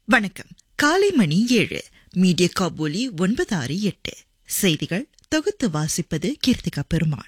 வணக்கம் காலை மணி ஏழு மீடியா காபூலி ஒன்பது ஆறு எட்டு செய்திகள் தொகுத்து வாசிப்பது கீர்த்திகா பெருமாள்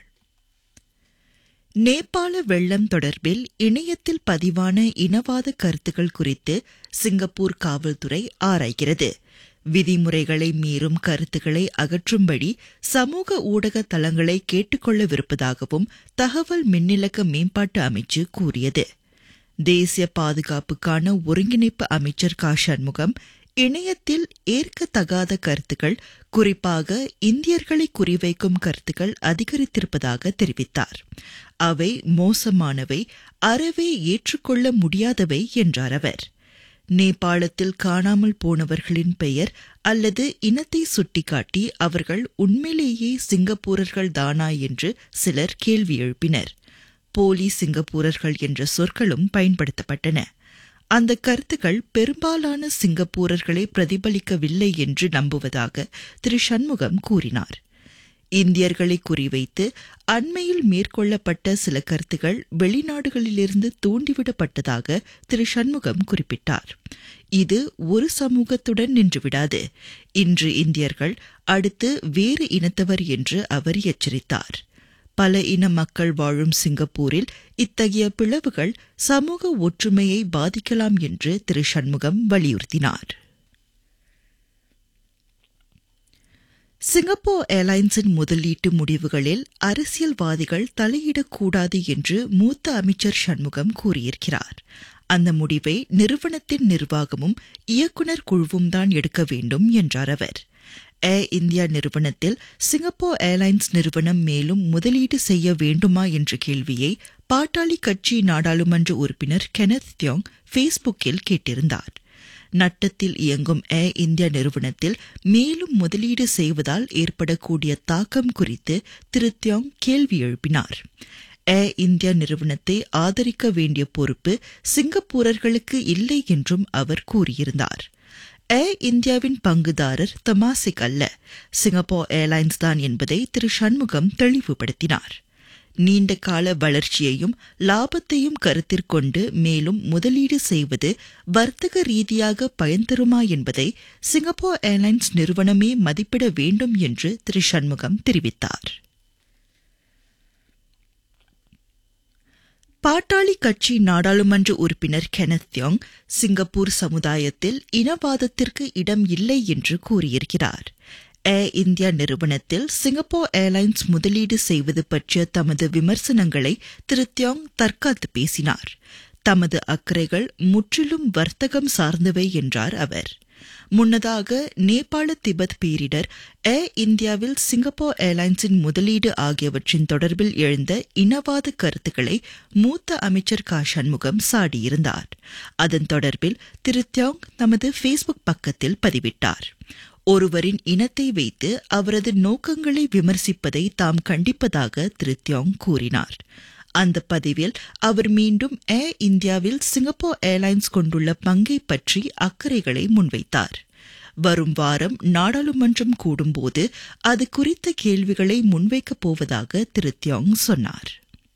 நேபாள வெள்ளம் தொடர்பில் இணையத்தில் பதிவான இனவாத கருத்துக்கள் குறித்து சிங்கப்பூர் காவல்துறை ஆராய்கிறது விதிமுறைகளை மீறும் கருத்துக்களை அகற்றும்படி சமூக ஊடக தளங்களை கேட்டுக்கொள்ளவிருப்பதாகவும் தகவல் மின்னிலக்க மேம்பாட்டு அமைச்சு கூறியது தேசிய பாதுகாப்புக்கான ஒருங்கிணைப்பு அமைச்சர் கா சண்முகம் இணையத்தில் ஏற்கத்தகாத கருத்துக்கள் குறிப்பாக இந்தியர்களை குறிவைக்கும் கருத்துக்கள் அதிகரித்திருப்பதாக தெரிவித்தார் அவை மோசமானவை அறவே ஏற்றுக்கொள்ள முடியாதவை என்றார் அவர் நேபாளத்தில் காணாமல் போனவர்களின் பெயர் அல்லது இனத்தை சுட்டிக்காட்டி அவர்கள் உண்மையிலேயே சிங்கப்பூரர்கள் தானா என்று சிலர் கேள்வி எழுப்பினர் போலி சிங்கப்பூரர்கள் என்ற சொற்களும் பயன்படுத்தப்பட்டன அந்த கருத்துக்கள் பெரும்பாலான சிங்கப்பூரர்களை பிரதிபலிக்கவில்லை என்று நம்புவதாக திரு சண்முகம் கூறினார் இந்தியர்களை குறிவைத்து அண்மையில் மேற்கொள்ளப்பட்ட சில கருத்துகள் வெளிநாடுகளிலிருந்து தூண்டிவிடப்பட்டதாக திரு சண்முகம் குறிப்பிட்டார் இது ஒரு சமூகத்துடன் நின்றுவிடாது இன்று இந்தியர்கள் அடுத்து வேறு இனத்தவர் என்று அவர் எச்சரித்தார் பல இன மக்கள் வாழும் சிங்கப்பூரில் இத்தகைய பிளவுகள் சமூக ஒற்றுமையை பாதிக்கலாம் என்று திரு சண்முகம் வலியுறுத்தினார் சிங்கப்பூர் ஏர்லைன்ஸின் முதலீட்டு முடிவுகளில் அரசியல்வாதிகள் தலையிடக்கூடாது என்று மூத்த அமைச்சர் சண்முகம் கூறியிருக்கிறார் அந்த முடிவை நிறுவனத்தின் நிர்வாகமும் இயக்குநர் குழுவும் தான் எடுக்க வேண்டும் என்றார் அவர் ஏர் இந்தியா நிறுவனத்தில் சிங்கப்பூர் ஏர்லைன்ஸ் நிறுவனம் மேலும் முதலீடு செய்ய வேண்டுமா என்ற கேள்வியை பாட்டாளி கட்சி நாடாளுமன்ற உறுப்பினர் கெனத் தியோங் ஃபேஸ்புக்கில் கேட்டிருந்தார் நட்டத்தில் இயங்கும் ஏர் இந்தியா நிறுவனத்தில் மேலும் முதலீடு செய்வதால் ஏற்படக்கூடிய தாக்கம் குறித்து திரு தியோங் கேள்வி எழுப்பினார் ஏர் இந்தியா நிறுவனத்தை ஆதரிக்க வேண்டிய பொறுப்பு சிங்கப்பூரர்களுக்கு இல்லை என்றும் அவர் கூறியிருந்தார் ஏர் இந்தியாவின் பங்குதாரர் தமாசிக் அல்ல சிங்கப்பூர் ஏர்லைன்ஸ் தான் என்பதை திரு சண்முகம் தெளிவுபடுத்தினார் நீண்ட கால வளர்ச்சியையும் லாபத்தையும் கருத்திற்கொண்டு மேலும் முதலீடு செய்வது வர்த்தக ரீதியாக பயன் தருமா என்பதை சிங்கப்பூர் ஏர்லைன்ஸ் நிறுவனமே மதிப்பிட வேண்டும் என்று திரு சண்முகம் தெரிவித்தார் பாட்டாளி கட்சி நாடாளுமன்ற உறுப்பினர் கெனத் தியோங் சிங்கப்பூர் சமுதாயத்தில் இனவாதத்திற்கு இடம் இல்லை என்று கூறியிருக்கிறார் ஏர் இந்தியா நிறுவனத்தில் சிங்கப்பூர் ஏர்லைன்ஸ் முதலீடு செய்வது பற்றிய தமது விமர்சனங்களை திரு தியோங் தற்காத்து பேசினார் தமது அக்கறைகள் முற்றிலும் வர்த்தகம் சார்ந்தவை என்றார் அவர் முன்னதாக நேபாள திபெத் பேரிடர் ஏர் இந்தியாவில் சிங்கப்பூர் ஏர்லைன்ஸின் முதலீடு ஆகியவற்றின் தொடர்பில் எழுந்த இனவாத கருத்துக்களை மூத்த அமைச்சர் கா சண்முகம் சாடியிருந்தார் அதன் தொடர்பில் திரு தியோங் தமது ஃபேஸ்புக் பக்கத்தில் பதிவிட்டார் ஒருவரின் இனத்தை வைத்து அவரது நோக்கங்களை விமர்சிப்பதை தாம் கண்டிப்பதாக திரு தியோங் கூறினார் அந்த பதிவில் அவர் மீண்டும் ஏர் இந்தியாவில் சிங்கப்பூர் ஏர்லைன்ஸ் கொண்டுள்ள பங்கை பற்றி அக்கறைகளை முன்வைத்தார் வரும் வாரம் நாடாளுமன்றம் கூடும்போது அது குறித்த கேள்விகளை முன்வைக்கப் போவதாக திரு தியோங் சொன்னார்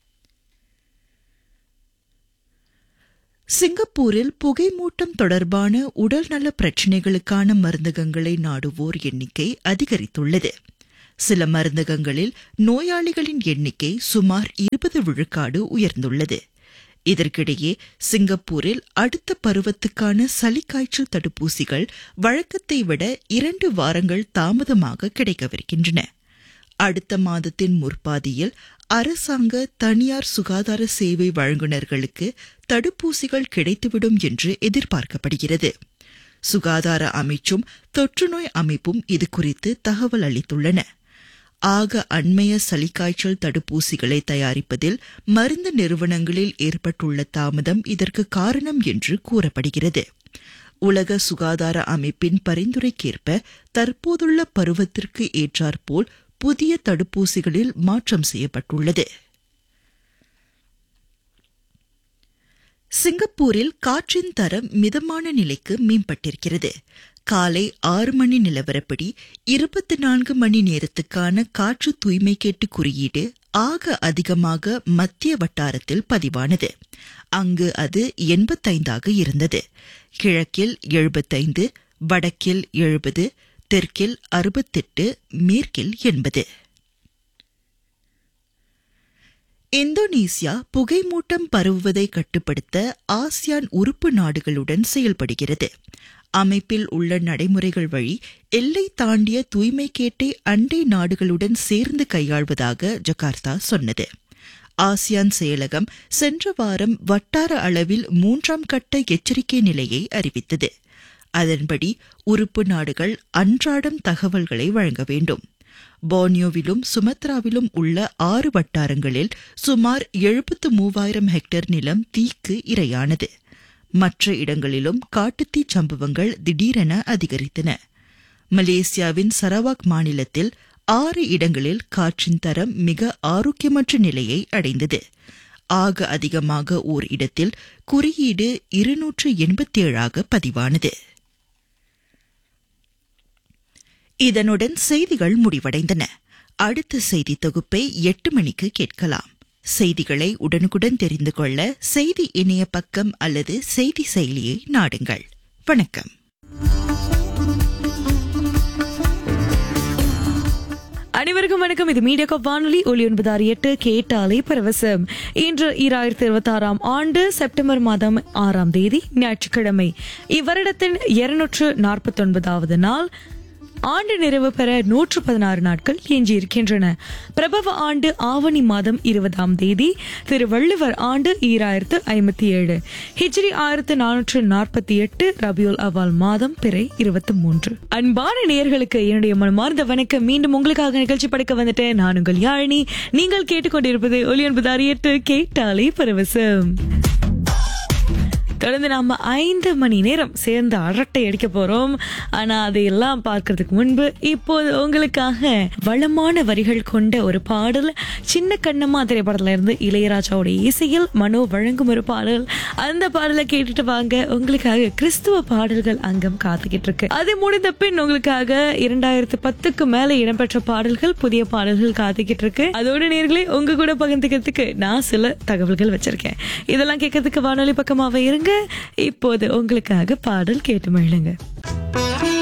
சிங்கப்பூரில் புகைமூட்டம் தொடர்பான உடல்நல பிரச்சினைகளுக்கான மருந்தகங்களை நாடுவோர் எண்ணிக்கை அதிகரித்துள்ளது சில மருந்தகங்களில் நோயாளிகளின் எண்ணிக்கை சுமார் இருபது விழுக்காடு உயர்ந்துள்ளது இதற்கிடையே சிங்கப்பூரில் அடுத்த பருவத்துக்கான சளிக்காய்ச்சல் தடுப்பூசிகள் வழக்கத்தை விட இரண்டு வாரங்கள் தாமதமாக கிடைக்கவிருக்கின்றன அடுத்த மாதத்தின் முற்பாதியில் அரசாங்க தனியார் சுகாதார சேவை வழங்குநர்களுக்கு தடுப்பூசிகள் கிடைத்துவிடும் என்று எதிர்பார்க்கப்படுகிறது சுகாதார அமைச்சும் தொற்றுநோய் அமைப்பும் இது குறித்து தகவல் அளித்துள்ளன ஆக அண்மைய சளிக்காய்ச்சல் தடுப்பூசிகளை தயாரிப்பதில் மருந்து நிறுவனங்களில் ஏற்பட்டுள்ள தாமதம் இதற்கு காரணம் என்று கூறப்படுகிறது உலக சுகாதார அமைப்பின் பரிந்துரைக்கேற்ப தற்போதுள்ள பருவத்திற்கு ஏற்றாற்போல் புதிய தடுப்பூசிகளில் மாற்றம் செய்யப்பட்டுள்ளது சிங்கப்பூரில் காற்றின் தரம் மிதமான நிலைக்கு மேம்பட்டிருக்கிறது காலை ஆறு மணி நிலவரப்படி இருபத்தி நான்கு மணி நேரத்துக்கான காற்று தூய்மை கேட்டு குறியீடு ஆக அதிகமாக மத்திய வட்டாரத்தில் பதிவானது அங்கு அது எண்பத்தைந்தாக இருந்தது கிழக்கில் எழுபத்தைந்து வடக்கில் எழுபது தெற்கில் அறுபத்தெட்டு மேற்கில் எண்பது இந்தோனேசியா புகைமூட்டம் பரவுவதை கட்டுப்படுத்த ஆசியான் உறுப்பு நாடுகளுடன் செயல்படுகிறது அமைப்பில் உள்ள நடைமுறைகள் வழி எல்லை தாண்டிய தூய்மை கேட்டை அண்டை நாடுகளுடன் சேர்ந்து கையாள்வதாக ஜகார்த்தா சொன்னது ஆசியான் செயலகம் சென்ற வாரம் வட்டார அளவில் மூன்றாம் கட்ட எச்சரிக்கை நிலையை அறிவித்தது அதன்படி உறுப்பு நாடுகள் அன்றாடம் தகவல்களை வழங்க வேண்டும் போர்னியோவிலும் சுமத்ராவிலும் உள்ள ஆறு வட்டாரங்களில் சுமார் எழுபத்து மூவாயிரம் ஹெக்டேர் நிலம் தீக்கு இரையானது மற்ற இடங்களிலும் காட்டுத்தீ சம்பவங்கள் திடீரென அதிகரித்தன மலேசியாவின் சரவாக் மாநிலத்தில் ஆறு இடங்களில் காற்றின் தரம் மிக ஆரோக்கியமற்ற நிலையை அடைந்தது ஆக அதிகமாக ஓர் இடத்தில் குறியீடு இருநூற்று எண்பத்தேழாக பதிவானது இதனுடன் செய்திகள் முடிவடைந்தன அடுத்த செய்தி தொகுப்பை எட்டு மணிக்கு கேட்கலாம் செய்திகளை உடனுக்குடன் தெரிந்து கொள்ள செய்தி இணைய பக்கம் அல்லது செய்தி செயலியை நாடுங்கள் வணக்கம் அனைவருக்கும் வணக்கம் இது மீடியா கப் வானொலி ஒலி ஒன்பது ஆறு எட்டு கேட்டாலே பரவசம் இன்று ஈராயிரத்தி இருபத்தி ஆறாம் ஆண்டு செப்டம்பர் மாதம் ஆறாம் தேதி ஞாயிற்றுக்கிழமை இவ்வருடத்தின் இருநூற்று நாற்பத்தி ஒன்பதாவது நாள் ஆண்டு நிறைவு பெற நூற்று பதினாறு நாட்கள் எஞ்சியிருக்கின்றன பிரபவ ஆண்டு ஆவணி மாதம் இருபதாம் தேதி திரு வள்ளுவர் ஆண்டு ஈராயிரத்து ஐம்பத்தி ஏழு ஹிஜ்ரி ஆயிரத்து நானூற்று நாற்பத்தி எட்டு ரபியுல் அவால் மாதம் பிறை இருபத்தி மூன்று அன்பான நேயர்களுக்கு என்னுடைய மனமார்ந்த வணக்கம் மீண்டும் உங்களுக்காக நிகழ்ச்சி படைக்க வந்துட்டேன் நான் உங்கள் யாழினி நீங்கள் கேட்டுக்கொண்டிருப்பது ஒலி ஒன்பது அறியட்டு கேட்டாலே பரவசம் தொடர்ந்து நாம ஐந்து மணி நேரம் சேர்ந்து அரட்டை அடிக்க போறோம் ஆனா அதையெல்லாம் பார்க்கறதுக்கு முன்பு இப்போது உங்களுக்காக வளமான வரிகள் கொண்ட ஒரு பாடல் சின்ன கண்ணம்மா திரைப்படத்துல இருந்து இளையராஜாவோட இசையில் மனோ வழங்கும் ஒரு பாடல் அந்த பாடலை கேட்டுட்டு வாங்க உங்களுக்காக கிறிஸ்துவ பாடல்கள் அங்கம் காத்துக்கிட்டு இருக்கு அது முடிந்த பின் உங்களுக்காக இரண்டாயிரத்து பத்துக்கு மேல இடம்பெற்ற பாடல்கள் புதிய பாடல்கள் காத்துக்கிட்டு இருக்கு அதோட நேர்களே உங்க கூட பகிர்ந்துக்கிறதுக்கு நான் சில தகவல்கள் வச்சிருக்கேன் இதெல்லாம் கேட்கறதுக்கு வானொலி பக்கமாவே இருங்க இப்போது உங்களுக்காக பாடல் கேட்டு மகிழுங்க